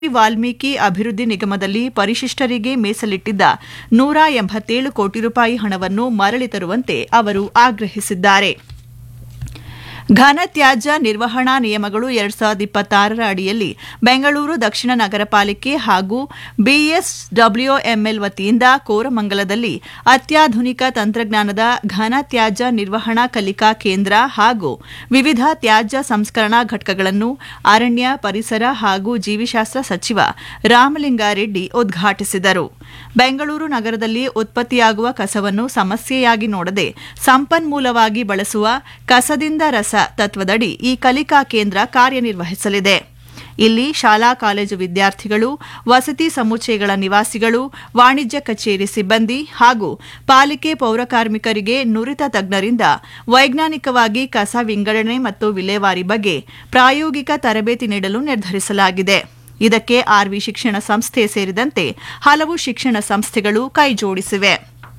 ವಾಲ್ಮೀಕಿ ಅಭಿವೃದ್ಧಿ ನಿಗಮದಲ್ಲಿ ಪರಿಶಿಷ್ಟರಿಗೆ ಮೀಸಲಿಟ್ಟಿದ್ದ ನೂರ ಎಂಬತ್ತೇಳು ಕೋಟಿ ರೂಪಾಯಿ ಹಣವನ್ನು ಮರಳಿ ತರುವಂತೆ ಅವರು ಆಗ್ರಹಿಸಿದ್ದಾರೆ ಘನತ್ಯಾಜ್ಯ ನಿರ್ವಹಣಾ ನಿಯಮಗಳು ಎರಡ್ ಸಾವಿರದ ಇಪ್ಪತ್ತಾರರ ಅಡಿಯಲ್ಲಿ ಬೆಂಗಳೂರು ದಕ್ಷಿಣ ನಗರ ಪಾಲಿಕೆ ಹಾಗೂ ಬಿಎಸ್ಡಬ್ಲ್ಯೂಎಂಎಲ್ ವತಿಯಿಂದ ಕೋರಮಂಗಲದಲ್ಲಿ ಅತ್ಯಾಧುನಿಕ ತಂತ್ರಜ್ಞಾನದ ಘನ ತ್ಯಾಜ್ಯ ನಿರ್ವಹಣಾ ಕಲಿಕಾ ಕೇಂದ್ರ ಹಾಗೂ ವಿವಿಧ ತ್ಯಾಜ್ಯ ಸಂಸ್ಕರಣಾ ಘಟಕಗಳನ್ನು ಅರಣ್ಯ ಪರಿಸರ ಹಾಗೂ ಜೀವಿಶಾಸ್ತ್ರ ಸಚಿವ ರಾಮಲಿಂಗಾರೆಡ್ಡಿ ಉದ್ಘಾಟಿಸಿದರು ಬೆಂಗಳೂರು ನಗರದಲ್ಲಿ ಉತ್ಪತ್ತಿಯಾಗುವ ಕಸವನ್ನು ಸಮಸ್ಯೆಯಾಗಿ ನೋಡದೆ ಸಂಪನ್ಮೂಲವಾಗಿ ಬಳಸುವ ಕಸದಿಂದ ರಸ ತತ್ವದಡಿ ಈ ಕಲಿಕಾ ಕೇಂದ್ರ ಕಾರ್ಯನಿರ್ವಹಿಸಲಿದೆ ಇಲ್ಲಿ ಶಾಲಾ ಕಾಲೇಜು ವಿದ್ಯಾರ್ಥಿಗಳು ವಸತಿ ಸಮುಚ್ಚಯಗಳ ನಿವಾಸಿಗಳು ವಾಣಿಜ್ಯ ಕಚೇರಿ ಸಿಬ್ಬಂದಿ ಹಾಗೂ ಪಾಲಿಕೆ ಪೌರಕಾರ್ಮಿಕರಿಗೆ ನುರಿತ ತಜ್ಞರಿಂದ ವೈಜ್ಞಾನಿಕವಾಗಿ ಕಸ ವಿಂಗಡಣೆ ಮತ್ತು ವಿಲೇವಾರಿ ಬಗ್ಗೆ ಪ್ರಾಯೋಗಿಕ ತರಬೇತಿ ನೀಡಲು ನಿರ್ಧರಿಸಲಾಗಿದೆ ಇದಕ್ಕೆ ಆರ್ವಿ ಶಿಕ್ಷಣ ಸಂಸ್ಥೆ ಸೇರಿದಂತೆ ಹಲವು ಶಿಕ್ಷಣ ಸಂಸ್ಥೆಗಳು ಕೈಜೋಡಿಸಿವೆ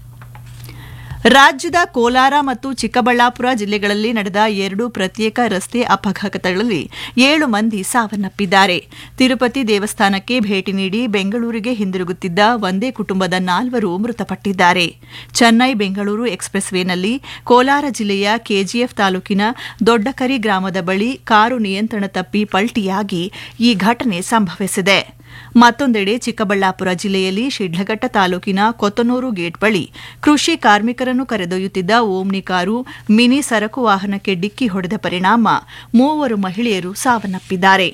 ರಾಜ್ಯದ ಕೋಲಾರ ಮತ್ತು ಚಿಕ್ಕಬಳ್ಳಾಪುರ ಜಿಲ್ಲೆಗಳಲ್ಲಿ ನಡೆದ ಎರಡು ಪ್ರತ್ಯೇಕ ರಸ್ತೆ ಅಪಘಾತಗಳಲ್ಲಿ ಏಳು ಮಂದಿ ಸಾವನ್ನಪ್ಪಿದ್ದಾರೆ ತಿರುಪತಿ ದೇವಸ್ಥಾನಕ್ಕೆ ಭೇಟಿ ನೀಡಿ ಬೆಂಗಳೂರಿಗೆ ಹಿಂದಿರುಗುತ್ತಿದ್ದ ಒಂದೇ ಕುಟುಂಬದ ನಾಲ್ವರು ಮೃತಪಟ್ಟಿದ್ದಾರೆ ಚೆನ್ನೈ ಬೆಂಗಳೂರು ಎಕ್ಸ್ಪ್ರೆಸ್ ವೇನಲ್ಲಿ ಕೋಲಾರ ಜಿಲ್ಲೆಯ ಕೆಜಿಎಫ್ ತಾಲೂಕಿನ ದೊಡ್ಡಕರಿ ಗ್ರಾಮದ ಬಳಿ ಕಾರು ನಿಯಂತ್ರಣ ತಪ್ಪಿ ಪಲ್ಟಿಯಾಗಿ ಈ ಘಟನೆ ಸಂಭವಿಸಿದೆ ಮತ್ತೊಂದೆಡೆ ಚಿಕ್ಕಬಳ್ಳಾಪುರ ಜಿಲ್ಲೆಯಲ್ಲಿ ಶಿಡ್ಲಘಟ್ಟ ತಾಲೂಕಿನ ಕೊತ್ತನೂರು ಗೇಟ್ ಬಳಿ ಕೃಷಿ ಕಾರ್ಮಿಕರನ್ನು ಕರೆದೊಯ್ಯುತ್ತಿದ್ದ ಓಮ್ನಿ ಕಾರು ಮಿನಿ ಸರಕು ವಾಹನಕ್ಕೆ ಡಿಕ್ಕಿ ಹೊಡೆದ ಪರಿಣಾಮ ಮೂವರು ಮಹಿಳೆಯರು ಸಾವನ್ನಪ್ಪಿದ್ದಾರೆ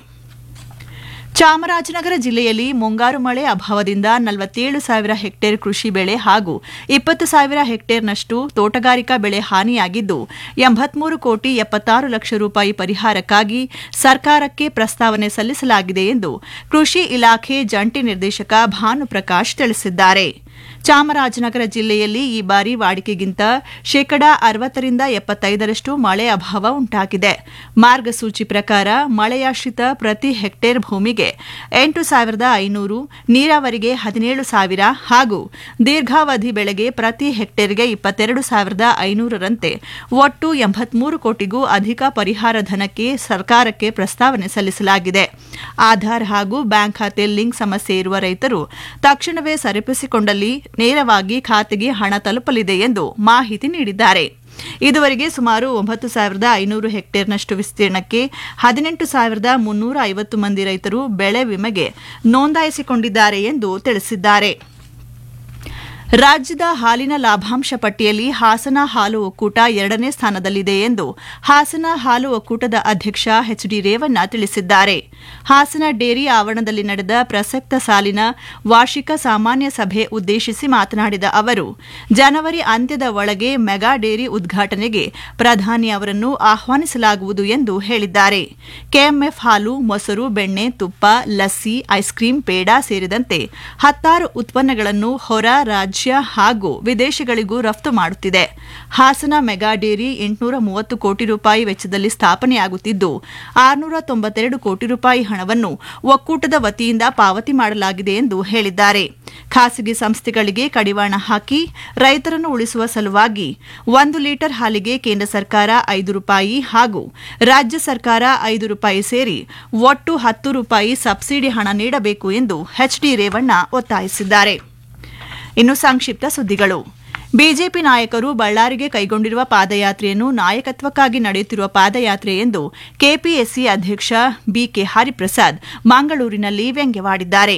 ಚಾಮರಾಜನಗರ ಜಿಲ್ಲೆಯಲ್ಲಿ ಮುಂಗಾರು ಮಳೆ ಅಭಾವದಿಂದ ನಲವತ್ತೇಳು ಸಾವಿರ ಹೆಕ್ಟೇರ್ ಕೃಷಿ ಬೆಳೆ ಹಾಗೂ ಇಪ್ಪತ್ತು ಸಾವಿರ ಹೆಕ್ಟೇರ್ನಷ್ಟು ತೋಟಗಾರಿಕಾ ಬೆಳೆ ಹಾನಿಯಾಗಿದ್ದು ಎಂಬತ್ಮೂರು ಕೋಟಿ ಎಪ್ಪತ್ತಾರು ಲಕ್ಷ ರೂಪಾಯಿ ಪರಿಹಾರಕ್ಕಾಗಿ ಸರ್ಕಾರಕ್ಕೆ ಪ್ರಸ್ತಾವನೆ ಸಲ್ಲಿಸಲಾಗಿದೆ ಎಂದು ಕೃಷಿ ಇಲಾಖೆ ಜಂಟಿ ನಿರ್ದೇಶಕ ಭಾನುಪ್ರಕಾಶ್ ತಿಳಿಸಿದ್ದಾರೆ ಚಾಮರಾಜನಗರ ಜಿಲ್ಲೆಯಲ್ಲಿ ಈ ಬಾರಿ ವಾಡಿಕೆಗಿಂತ ಶೇಕಡಾ ಅರವತ್ತರಿಂದ ಎಪ್ಪತ್ತೈದರಷ್ಟು ಮಳೆ ಅಭಾವ ಉಂಟಾಗಿದೆ ಮಾರ್ಗಸೂಚಿ ಪ್ರಕಾರ ಮಳೆಯಾಶ್ರಿತ ಪ್ರತಿ ಹೆಕ್ಟೇರ್ ಭೂಮಿಗೆ ಎಂಟು ಸಾವಿರದ ಐನೂರು ನೀರಾವರಿಗೆ ಹದಿನೇಳು ಸಾವಿರ ಹಾಗೂ ದೀರ್ಘಾವಧಿ ಬೆಳೆಗೆ ಪ್ರತಿ ಹೆಕ್ಟೇರ್ಗೆ ಇಪ್ಪತ್ತೆರಡು ಸಾವಿರದ ಐನೂರರಂತೆ ಒಟ್ಟು ಎಂಬತ್ಮೂರು ಕೋಟಿಗೂ ಅಧಿಕ ಪರಿಹಾರ ಧನಕ್ಕೆ ಸರ್ಕಾರಕ್ಕೆ ಪ್ರಸ್ತಾವನೆ ಸಲ್ಲಿಸಲಾಗಿದೆ ಆಧಾರ್ ಹಾಗೂ ಬ್ಯಾಂಕ್ ಖಾತೆ ಲಿಂಕ್ ಸಮಸ್ಯೆ ಇರುವ ರೈತರು ತಕ್ಷಣವೇ ಸರಿಪಡಿಸಿಕೊಂಡಲ್ಲಿ ನೇರವಾಗಿ ಖಾತೆಗೆ ಹಣ ತಲುಪಲಿದೆ ಎಂದು ಮಾಹಿತಿ ನೀಡಿದ್ದಾರೆ ಇದುವರೆಗೆ ಸುಮಾರು ಒಂಬತ್ತು ಸಾವಿರದ ಐನೂರು ಹೆಕ್ಟೇರ್ನಷ್ಟು ವಿಸ್ತೀರ್ಣಕ್ಕೆ ಹದಿನೆಂಟು ಸಾವಿರದ ಮುನ್ನೂರ ಐವತ್ತು ಮಂದಿ ರೈತರು ಬೆಳೆ ವಿಮೆಗೆ ನೋಂದಾಯಿಸಿಕೊಂಡಿದ್ದಾರೆ ಎಂದು ತಿಳಿಸಿದ್ದಾರೆ ರಾಜ್ಯದ ಹಾಲಿನ ಲಾಭಾಂಶ ಪಟ್ಟಿಯಲ್ಲಿ ಹಾಸನ ಹಾಲು ಒಕ್ಕೂಟ ಎರಡನೇ ಸ್ಥಾನದಲ್ಲಿದೆ ಎಂದು ಹಾಸನ ಹಾಲು ಒಕ್ಕೂಟದ ಅಧ್ಯಕ್ಷ ಎಚ್ ಡಿ ರೇವಣ್ಣ ತಿಳಿಸಿದ್ದಾರೆ ಹಾಸನ ಡೇರಿ ಆವರಣದಲ್ಲಿ ನಡೆದ ಪ್ರಸಕ್ತ ಸಾಲಿನ ವಾರ್ಷಿಕ ಸಾಮಾನ್ಯ ಸಭೆ ಉದ್ದೇಶಿಸಿ ಮಾತನಾಡಿದ ಅವರು ಜನವರಿ ಅಂತ್ಯದ ಒಳಗೆ ಮೆಗಾ ಡೇರಿ ಉದ್ಘಾಟನೆಗೆ ಪ್ರಧಾನಿ ಅವರನ್ನು ಆಹ್ವಾನಿಸಲಾಗುವುದು ಎಂದು ಹೇಳಿದ್ದಾರೆ ಕೆಎಂಎಫ್ ಹಾಲು ಮೊಸರು ಬೆಣ್ಣೆ ತುಪ್ಪ ಲಸ್ಸಿ ಐಸ್ ಕ್ರೀಂ ಪೇಡ ಸೇರಿದಂತೆ ಹತ್ತಾರು ಉತ್ಪನ್ನಗಳನ್ನು ಹೊರ ರಾಜ್ಯ ಹಾಗೂ ವಿದೇಶಗಳಿಗೂ ರಫ್ತು ಮಾಡುತ್ತಿದೆ ಹಾಸನ ಮೆಗಾ ಡೇರಿ ಎಂಟುನೂರ ಮೂವತ್ತು ಕೋಟಿ ರೂಪಾಯಿ ವೆಚ್ಚದಲ್ಲಿ ಸ್ಥಾಪನೆಯಾಗುತ್ತಿದ್ದು ಆರುನೂರ ತೊಂಬತ್ತೆರಡು ಕೋಟಿ ರೂಪಾಯಿ ಹಣವನ್ನು ಒಕ್ಕೂಟದ ವತಿಯಿಂದ ಪಾವತಿ ಮಾಡಲಾಗಿದೆ ಎಂದು ಹೇಳಿದ್ದಾರೆ ಖಾಸಗಿ ಸಂಸ್ಥೆಗಳಿಗೆ ಕಡಿವಾಣ ಹಾಕಿ ರೈತರನ್ನು ಉಳಿಸುವ ಸಲುವಾಗಿ ಒಂದು ಲೀಟರ್ ಹಾಲಿಗೆ ಕೇಂದ್ರ ಸರ್ಕಾರ ಐದು ರೂಪಾಯಿ ಹಾಗೂ ರಾಜ್ಯ ಸರ್ಕಾರ ಐದು ರೂಪಾಯಿ ಸೇರಿ ಒಟ್ಟು ಹತ್ತು ರೂಪಾಯಿ ಸಬ್ಸಿಡಿ ಹಣ ನೀಡಬೇಕು ಎಂದು ಎಚ್ಡಿ ರೇವಣ್ಣ ಒತ್ತಾಯಿಸಿದ್ದಾರೆ ಇನ್ನು ಸಂಕ್ಷಿಪ್ತ ಸುದ್ದಿಗಳು ಬಿಜೆಪಿ ನಾಯಕರು ಬಳ್ಳಾರಿಗೆ ಕೈಗೊಂಡಿರುವ ಪಾದಯಾತ್ರೆಯನ್ನು ನಾಯಕತ್ವಕ್ಕಾಗಿ ನಡೆಯುತ್ತಿರುವ ಪಾದಯಾತ್ರೆ ಎಂದು ಕೆಪಿಎಸ್ಸಿ ಅಧ್ಯಕ್ಷ ಬಿಕೆ ಹರಿಪ್ರಸಾದ್ ಮಂಗಳೂರಿನಲ್ಲಿ ವ್ಯಂಗ್ಯವಾಡಿದ್ದಾರೆ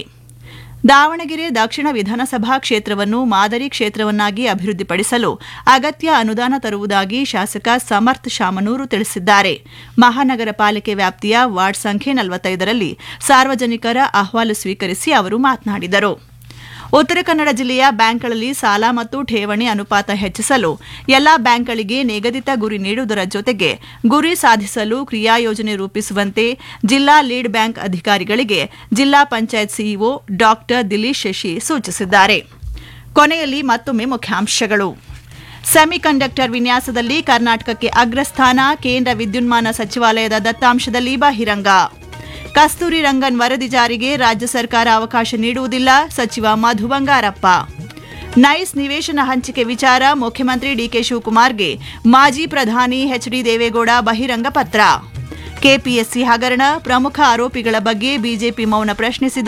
ದಾವಣಗೆರೆ ದಕ್ಷಿಣ ವಿಧಾನಸಭಾ ಕ್ಷೇತ್ರವನ್ನು ಮಾದರಿ ಕ್ಷೇತ್ರವನ್ನಾಗಿ ಅಭಿವೃದ್ಧಿಪಡಿಸಲು ಅಗತ್ಯ ಅನುದಾನ ತರುವುದಾಗಿ ಶಾಸಕ ಸಮರ್ಥ್ ಶಾಮನೂರು ತಿಳಿಸಿದ್ದಾರೆ ಮಹಾನಗರ ಪಾಲಿಕೆ ವ್ಯಾಪ್ತಿಯ ವಾರ್ಡ್ ಸಂಖ್ಯೆ ನಲವತ್ತೈದರಲ್ಲಿ ಸಾರ್ವಜನಿಕರ ಅಹವಾಲು ಸ್ವೀಕರಿಸಿ ಅವರು ಮಾತನಾಡಿದರು ಉತ್ತರ ಕನ್ನಡ ಜಿಲ್ಲೆಯ ಬ್ಯಾಂಕ್ಗಳಲ್ಲಿ ಸಾಲ ಮತ್ತು ಠೇವಣಿ ಅನುಪಾತ ಹೆಚ್ಚಿಸಲು ಎಲ್ಲಾ ಬ್ಯಾಂಕ್ಗಳಿಗೆ ನಿಗದಿತ ಗುರಿ ನೀಡುವುದರ ಜೊತೆಗೆ ಗುರಿ ಸಾಧಿಸಲು ಕ್ರಿಯಾಯೋಜನೆ ರೂಪಿಸುವಂತೆ ಜಿಲ್ಲಾ ಲೀಡ್ ಬ್ಯಾಂಕ್ ಅಧಿಕಾರಿಗಳಿಗೆ ಜಿಲ್ಲಾ ಪಂಚಾಯತ್ ಸಿಇಒ ಡಾ ದಿಲೀಶ್ ಶಶಿ ಸೂಚಿಸಿದ್ದಾರೆ ಕೊನೆಯಲ್ಲಿ ಮತ್ತೊಮ್ಮೆ ಮುಖ್ಯಾಂಶಗಳು ಸೆಮಿಕಂಡಕ್ಟರ್ ವಿನ್ಯಾಸದಲ್ಲಿ ಕರ್ನಾಟಕಕ್ಕೆ ಅಗ್ರಸ್ಥಾನ ಕೇಂದ್ರ ವಿದ್ಯುನ್ಮಾನ ಸಚಿವಾಲಯದ ದತ್ತಾಂಶದಲ್ಲಿ ಬಹಿರಂಗ ಕಸ್ತೂರಿ ರಂಗನ್ ವರದಿ ಜಾರಿಗೆ ರಾಜ್ಯ ಸರ್ಕಾರ ಅವಕಾಶ ನೀಡುವುದಿಲ್ಲ ಸಚಿವ ಮಧು ಬಂಗಾರಪ್ಪ ನೈಸ್ ನಿವೇಶನ ಹಂಚಿಕೆ ವಿಚಾರ ಮುಖ್ಯಮಂತ್ರಿ ಡಿಕೆ ಶಿವಕುಮಾರ್ಗೆ ಮಾಜಿ ಪ್ರಧಾನಿ ಎಚ್ಡಿ ದೇವೇಗೌಡ ಬಹಿರಂಗ ಪತ್ರ ಕೆಪಿಎಸ್ಸಿ ಹಗರಣ ಪ್ರಮುಖ ಆರೋಪಿಗಳ ಬಗ್ಗೆ ಬಿಜೆಪಿ ಮೌನ ಪ್ರಶ್ನಿಸಿದ